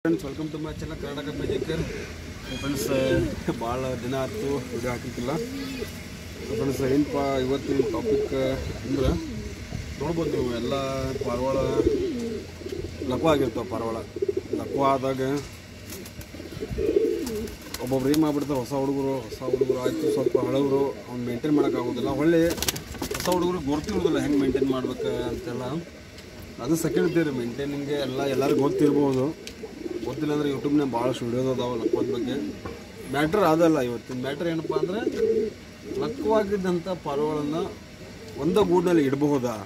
Friends welcome to my channel Karnataka ಮ್ಯಾಜಿಕರ್ friends ಭಾಳ ದಿನ ಆಯ್ತು ವಿಡಿಯೋ ಹಾಕಿಕ್ಕಿಲ್ಲ ಫ್ರೆಂಡ್ಸ್ ಏನಪ್ಪ ಇವತ್ತಿನ ಟಾಪಿಕ್ ಅಂದ್ರೆ ನೋಡ್ಬೋದು ನೀವು ಎಲ್ಲ ಪಾರಿವಾಳ ಲಕ್ವ ಆಗಿರ್ತಾವೆ ಪಾರಿವಾಳ ಲಕ್ವ ಆದಾಗ ಒಬ್ಬೊಬ್ರು ಏನು ಮಾಡ್ಬಿಡ್ತಾರೆ ಹೊಸ ಹುಡುಗರು ಹೊಸ ಹುಡುಗರು ಆಯಿತು ಸ್ವಲ್ಪ ಹಳವರು ಅವ್ನು ಮೇಂಟೈನ್ ಮಾಡೋಕ್ಕಾಗೋದಿಲ್ಲ ಒಳ್ಳೆ ಹೊಸ ಹುಡುಗರು ಗೊತ್ತಿರೋದಿಲ್ಲ ಹೆಂಗೆ ಮೇಂಟೈನ್ ಮಾಡ್ಬೇಕು ಅಂತೆಲ್ಲ ಅದು ಸೆಕೆಂಡ್ ಥಿಯರಿ ಮೇಂಟೈನಿಂಗ್ಗೆ ಎಲ್ಲ ಎಲ್ಲರಿಗೂ ಗೊತ್ತಿರ್ಬೋದು ಗೊತ್ತಿಲ್ಲ ಅಂದ್ರೆ ಯೂಟ್ಯೂಬ್ನಾಗ ಭಾಳಷ್ಟು ವಿಡಿಯೋಸ್ ಅದಾವ ಲಕ್ವದ ಬಗ್ಗೆ ಮ್ಯಾಟ್ರ್ ಅದಲ್ಲ ಇವತ್ತಿನ ಮ್ಯಾಟ್ರ್ ಏನಪ್ಪ ಅಂದರೆ ಲಕ್ವಾಗಿದ್ದಂಥ ಪಾರಿವಾಳನ್ನ ಒಂದೇ ಗೂಡಿನಲ್ಲಿ ಇಡಬಹುದಾ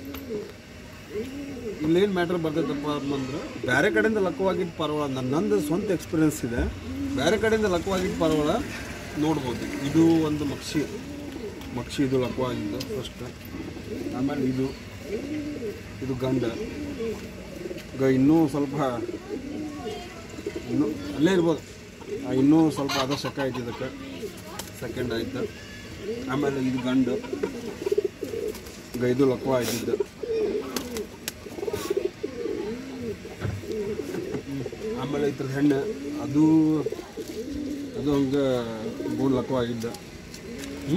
ಇಲ್ಲೇನು ಮ್ಯಾಟ್ರ್ ಬರ್ತೈತಪ್ಪ ಅಂದ್ರೆ ಬೇರೆ ಕಡೆಯಿಂದ ಲಕ್ಕವಾಗಿದ್ದ ಪಾರಿವಾಳ ನನ್ನ ನಂದು ಸ್ವಂತ ಎಕ್ಸ್ಪೀರಿಯನ್ಸ್ ಇದೆ ಬೇರೆ ಕಡೆಯಿಂದ ಲಕ್ಕವಾಗಿದ್ದ ಪಾರಿವಾಳ ನೋಡ್ಬೋದು ಇದು ಒಂದು ಮಕ್ಷಿ ಮಕ್ಷಿ ಇದು ಲಕ್ಕವಾಗಿದ್ದು ಫಸ್ಟ್ ಆಮೇಲೆ ಇದು ಇದು ಗಂಡ ಈಗ ಇನ್ನೂ ಸ್ವಲ್ಪ ಇನ್ನೂ ಅಲ್ಲೇ ಇರ್ಬೋದು ಆ, ಇನ್ನೂ ಸ್ವಲ್ಪ ಅದ ಶಕ ಐತಿ ಇದಕ್ಕೆ ಸೆಕೆಂಡ್ ಆಯ್ತು ಆಮೇಲೆ ಇದು ಗಂಡು ಈಗ ಇದು ಲಕ್ವ ಆಯ್ತಿದ್ದು ಹ್ಮ್. ಆಮೇಲೆ ಇದ್ರ ಹೆಣ್ಣು ಅದು ಅದು ಹಂಗೆ ಗೋಲ್ ಲಕ್ವ ಆಗಿದ್ದ ಹ್ಞೂ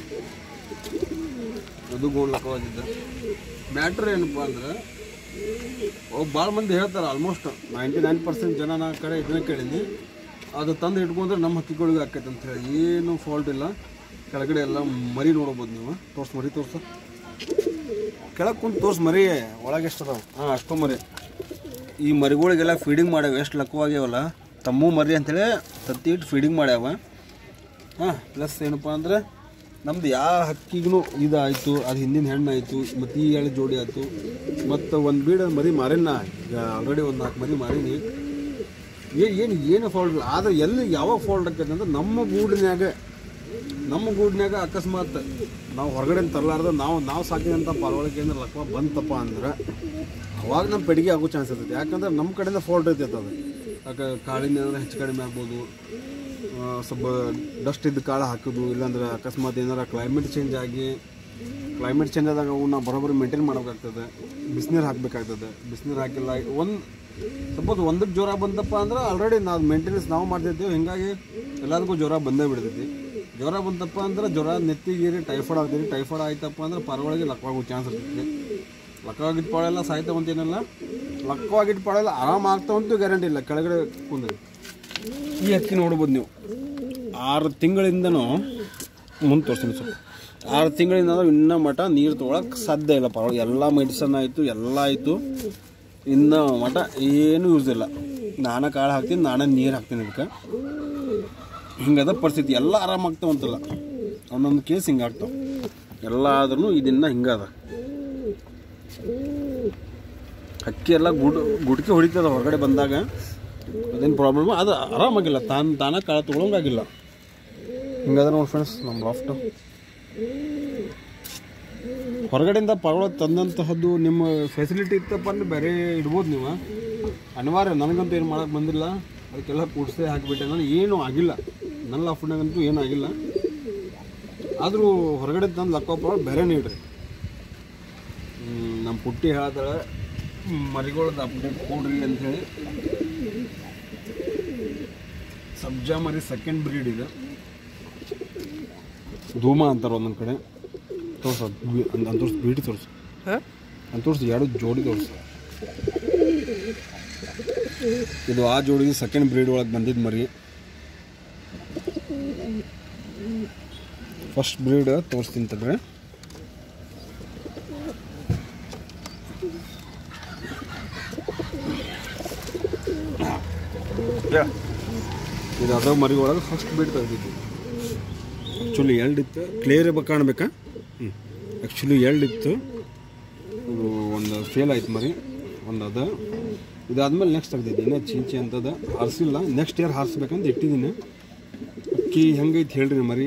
ಅದು ಗೋಲ್ ಲಕ್ವಾಗಿದ್ದ ಮ್ಯಾಟ್ರ್ ಏನಪ್ಪ ಅಂದ್ರೆ ಭಾಳ ಮಂದಿ ಹೇಳ್ತಾರೆ ಆಲ್ಮೋಸ್ಟ್ ನೈಂಟಿ ನೈನ್ ಪರ್ಸೆಂಟ್ ಜನ ನಾ ಕಡೆ ಇದನ್ನ ಕೇಳೀನಿ ಅದು ತಂದು ಇಟ್ಕೊಂಡ್ರೆ ನಮ್ಮ ಹಕ್ಕಿಗಳಿಗೆ ಆಕೈತೆ ಅಂತ ಹೇಳಿ ಏನು ಫಾಲ್ಟ್ ಇಲ್ಲ ಕೆಳಗಡೆ ಎಲ್ಲ ಮರಿ ನೋಡ್ಬೋದು ನೀವು ತೋರ್ಸ್ ಮರಿ ತೋರ್ಸ ಕೆಳಗೆ ಕುಂತು ತೋರ್ಸ್ ಮರಿ ಒಳಗೆ ಎಷ್ಟು ಅದಾವ ಹಾಂ ಅಷ್ಟು ಮರಿ ಈ ಮರಿಗಳಿಗೆಲ್ಲ ಫೀಡಿಂಗ್ ಮಾಡ್ಯಾವ ಎಷ್ಟು ಲಕ್ಕವಾಗ್ಯಾವಲ್ಲ ತಮ್ಮು ಮರಿ ಅಂತೇಳಿ ತತ್ತಿ ಇಟ್ಟು ಫೀಡಿಂಗ್ ಮಾಡ್ಯಾವ ಹಾಂ ಪ್ಲಸ್ ಏನಪ್ಪ ಅಂದ್ರೆ ನಮ್ದು ಯಾವ ಹಕ್ಕಿಗೂ ಇದಾಯಿತು ಅದು ಹಿಂದಿನ ಹೆಣ್ಣು ಆಯಿತು ಮತ್ತು ಈ ಎಳೆ ಜೋಡಿ ಆಯಿತು ಮತ್ತು ಒಂದು ಬೀಡ ಮರಿ ಮಾರಿನ ಈಗ ಆಲ್ರೆಡಿ ಒಂದು ನಾಲ್ಕು ಮರಿ ಮಾರೀನಿ ಏನು ಏನು ಫಾಲ್ಟ್ ಇಲ್ಲ ಆದರೆ ಎಲ್ಲಿ ಯಾವಾಗ ಫಾಲ್ಟ್ ಆಕೈತೆ ಅಂದ್ರೆ ನಮ್ಮ ಗೂಡಿನ್ಯಾಗ ನಮ್ಮ ಗೂಡಿನ್ಯಾಗ ಅಕಸ್ಮಾತ್ ನಾವು ಹೊರಗಡೆ ತರಲಾರ್ದ ನಾವು ನಾವು ಸಾಕಿದಂಥ ಪಾರಿವಾಳಕ್ಕೆ ಏನಾರ ಲಕ್ವ ಬಂತಪ್ಪ ಅಂದ್ರೆ ಅವಾಗ ನಮ್ಮ ಪೆಡಿಗೆ ಆಗೋ ಚಾನ್ಸ್ ಇರ್ತೈತೆ ಯಾಕಂದ್ರೆ ನಮ್ಮ ಕಡೆಯಿಂದ ಫಾಲ್ಟ್ ಐತೆ ಅದು ಯಾಕೆ ಕಾಳಿನ ಏನಾರ ಹೆಚ್ಚು ಕಡಿಮೆ ಆಗ್ಬೋದು ಆ, ಸ್ವಲ್ಪ ಡಸ್ಟ್ ಇದ್ದ ಕಾಳು ಹಾಕೋದು ಇಲ್ಲಾಂದ್ರೆ ಅಕಸ್ಮಾತ್ ಏನಾರ ಕ್ಲೈಮೇಟ್ ಚೇಂಜ್ ಆಗಿ ಕ್ಲೈಮೇಟ್ ಚೇಂಜ್ ಆದಾಗ ಅವು ನಾವು ಬರೋಬ್ಬರಿ ಮೇಂಟೈನ್ ಮಾಡೋಕ್ಕಾಗ್ತದೆ ಬಿಸಿನೀರು ಹಾಕಬೇಕಾಗ್ತದೆ ಬಿಸಿನೀರು ಹಾಕಿಲ್ಲ ಒಂದು ಸಪೋಸ್ ಒಂದಕ್ಕೆ ಜ್ವರ ಬಂತಪ್ಪ ಅಂದ್ರೆ ಆಲ್ರೆಡಿ ನಾವು ಮೇಂಟೆನೆನ್ಸ್ ನಾವು ಮಾಡ್ತಿದ್ದೀವಿ ಹಿಂಗಾಗಿ ಎಲ್ಲರಿಗೂ ಜ್ವರ ಬಂದೇ ಬಿಡ್ತೈತಿ ಜ್ವರ ಬಂತಪ್ಪ ಅಂದ್ರೆ ಜ್ವರ ನೆತ್ತಿಗೇರಿ ಟೈಫಾಯ್ಡ್ ಆಗ್ತೈತಿ ಟೈಫಾಯ್ಡ್ ಆಯ್ತಪ್ಪ ಅಂದ್ರೆ ಪರವಾಗಿ ಲಕ್ವಾಗೋ ಚಾನ್ಸ್ ಇರ್ತೈತಿ ಲಕ್ಕವಾಗಿದ್ದ ಪಾಳೆಲ್ಲ ಸಾಯ್ತಾವಂತೇನಿಲ್ಲ ಲಕ್ಕವಾಗಿದ್ದ ಪಾಳೆಲ್ಲ ಆರಾಮ ಆಗ್ತಾವಂತೂ ಗ್ಯಾರಂಟಿ ಇಲ್ಲ ಕೆಳಗಡೆ ಕುಂದ್ರಿ ಈ ಅಕ್ಕಿ ನೋಡ್ಬೋದು ನೀವು ಆರು ತಿಂಗಳಿಂದನೂ ಮುಂದೆ ತೋರಿಸ್ತೀನಿ ಸ್ವಲ್ಪ ಆರು ತಿಂಗಳಿಂದ ಇನ್ನೂ ಮಠ ನೀರು ತೊಗೊಳಕ್ಕೆ ಸಾಧ್ಯ ಇಲ್ಲ ಪರವಾಗಿ ಎಲ್ಲ ಮೆಡಿಸನ್ ಆಯಿತು ಎಲ್ಲ ಆಯಿತು ಇನ್ನು ಮಠ ಏನೂ ಯೂಸ್ ಇಲ್ಲ ನಾನೇ ಕಾಳು ಹಾಕ್ತೀನಿ ನಾನೇ ನೀರು ಹಾಕ್ತೀನಿ ಇದಕ್ಕೆ ಹಿಂಗದ ಪರಿಸ್ಥಿತಿ ಎಲ್ಲ ಆರಾಮಾಗ್ತಾವಂತಲ್ಲ ಒಂದೊಂದು ಕೇಸ್ ಹಿಂಗೆ ಆಗ್ತಾವೆ ಎಲ್ಲ ಆದ್ರೂ ಇದನ್ನ ಹಿಂಗದ ಅಕ್ಕಿ ಎಲ್ಲ ಗುಡ್ ಗುಡ್ಕಿ ಹೊಡಿತದ ಹೊರಗಡೆ ಬಂದಾಗ ಅದೇನು ಪ್ರಾಬ್ಲಮ್ ಅದು ಆರಾಮಾಗಿಲ್ಲ ತಾನು ತಾನೇ ಕಾಳು ತೊಗೊಳಂಗಾಗಿಲ್ಲ ಹಿಂಗದ ನೋಡಿ ಫ್ರೆಂಡ್ಸ್ ನಮ್ಮ ಲಾಫ್ಟು ಹೊರಗಡೆಯಿಂದ ಪರವಾಳ ತಂದಂತಹದ್ದು ನಿಮ್ಮ ಫೆಸಿಲಿಟಿ ಇತ್ತಪ್ಪ ಅಂದ್ರೆ ಬೇರೆ ಇಡ್ಬೋದು ನೀವು ಅನಿವಾರ್ಯ ನನಗಂತೂ ಏನು ಮಾಡೋಕೆ ಬಂದಿಲ್ಲ ಅದಕ್ಕೆಲ್ಲ ಕೂಡಿಸೇ ಹಾಕಿಬಿಟ್ಟೆ ನಾನು ಏನೂ ಆಗಿಲ್ಲ ನನ್ನ ಲಾಫ್ಟ್ನಾಗಂತೂ ಏನೂ ಆಗಿಲ್ಲ ಆದರೂ ಹೊರಗಡೆ ತಂದು ಲಕ್ಕೋಪ ಬೇರೆನೇ ಇಡ್ರಿ ಹ್ಮ್, ನಮ್ಮ ಪುಟ್ಟಿ ಹೇಳ್ತಾಳೆ ಮರಿಗಳದ್ದು ಅಪ್ಡೇಟ್ ಕೊಡ್ರಿ ಅಂಥೇಳಿ ಸಬ್ಜಾ ಮರಿ ಸೆಕೆಂಡ್ ಬ್ರೀಡ್ ಇದೆ ಧೂಮ ಅಂತಾರೆ ಒಂದೊಂದು ಕಡೆ ತೋರ್ಸ ಅಂತ ತೋರ್ಸು ಬ್ರೀಡ್ ತೋರ್ಸು ಅಂತ ತೋರ್ಸು ಎರಡು ಜೋಡಿ ತೋರ್ಸು ಇದು ಆ ಜೋಡಿ ಸೆಕೆಂಡ್ ಬ್ರೀಡ್ ಒಳಗೆ ಬಂದಿದ್ದು ಮರಿ ಫಸ್ಟ್ ಬ್ರೀಡ್ ತೋರಿಸ್ತೀನಿ ತಡ್ರಿ ಇದು ಅದ ಮರಿ ಒಳಗೆ ಫಸ್ಟ್ ಬ್ರೀಡ್ ತೆಗ್ದಿದ್ದು ಆ್ಯಕ್ಚುಲಿ ಎರಡಿತ್ತು ಕ್ಲಿಯರ್ ಇರ್ಬೇಕು ಕಾಣ್ಬೇಕಾ ಹ್ಞೂ ಆ್ಯಕ್ಚುಲಿ ಎರಡಿತ್ತು ಇದು ಒಂದು ಫೇಲ್ ಆಯ್ತು ಮರಿ ಒಂದು ಅದ ಇದಾದ್ಮೇಲೆ ನೆಕ್ಸ್ಟ್ ತೆಗ್ದಿದ್ದೆ ಇನ್ನೂ ಚೀಂಚಿ ಅಂತದ ಹಾರಿಸಿಲ್ಲ ನೆಕ್ಸ್ಟ್ ಇಯರ್ ಹಾರಿಸ್ಬೇಕಂತ ಇಟ್ಟಿದ್ದೀನಿ ಅಕ್ಕಿ ಹೆಂಗೈತೆ ಹೇಳ್ರಿ ಮರಿ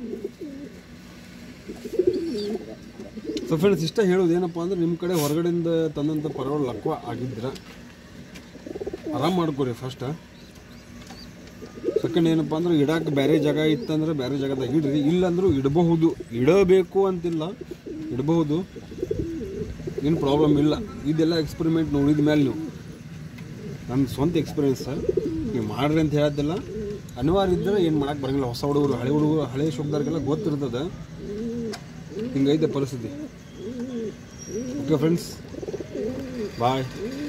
ಸೊ ಫ್ರೆಂಡ್ಸ್ ಇಷ್ಟ ಹೇಳೋದು ಏನಪ್ಪ ಅಂದ್ರೆ ನಿಮ್ಮ ಕಡೆ ಹೊರಗಡೆಯಿಂದ ತಂದಂಥ ಪರವಾಳ ಲಕ್ವ ಆಗಿದ್ರ ಆರಾಮ್ ಮಾಡ್ಕೊರಿ ಫಸ್ಟ್ ಸೆಕೆಂಡ್ ಏನಪ್ಪ ಅಂದ್ರೆ ಇಡಕ್ಕೆ ಬೇರೆ ಜಾಗ ಇತ್ತಂದ್ರೆ ಬೇರೆ ಜಾಗದಾಗ ಇಡ್ರಿ ಇಲ್ಲಂದ್ರೂ ಇಡಬಹುದು ಇಡಬೇಕು ಅಂತಿಲ್ಲ ಇಡಬಹುದು ಏನು ಪ್ರಾಬ್ಲಮ್ ಇಲ್ಲ ಇದೆಲ್ಲ ಎಕ್ಸ್ಪೆರಿಮೆಂಟ್ ನೋಡಿದ ಮೇಲೆ ನೀವು ನನ್ನ ಸ್ವಂತ ಎಕ್ಸ್ಪೀರಿಯನ್ಸ್ ಸರ್ ನೀವು ಮಾಡ್ರಿ ಅಂತ ಹೇಳೋದಿಲ್ಲ ಅನಿವಾರ್ಯ ಇದ್ದರೆ ಏನು ಮಾಡಕ್ಕೆ ಬರಂಗಿಲ್ಲ ಹೊಸ ಹುಡುಗರು ಹಳೆ ಹುಡುಗರು ಹಳೆ ಶೋಕ್ದಾರಿಗೆಲ್ಲ ಗೊತ್ತಿರ್ತದೆ ಹಿಂಗೈತೆ ಪರಿಸ್ಥಿತಿ ಓಕೆ ಫ್ರೆಂಡ್ಸ್ ಬಾಯ್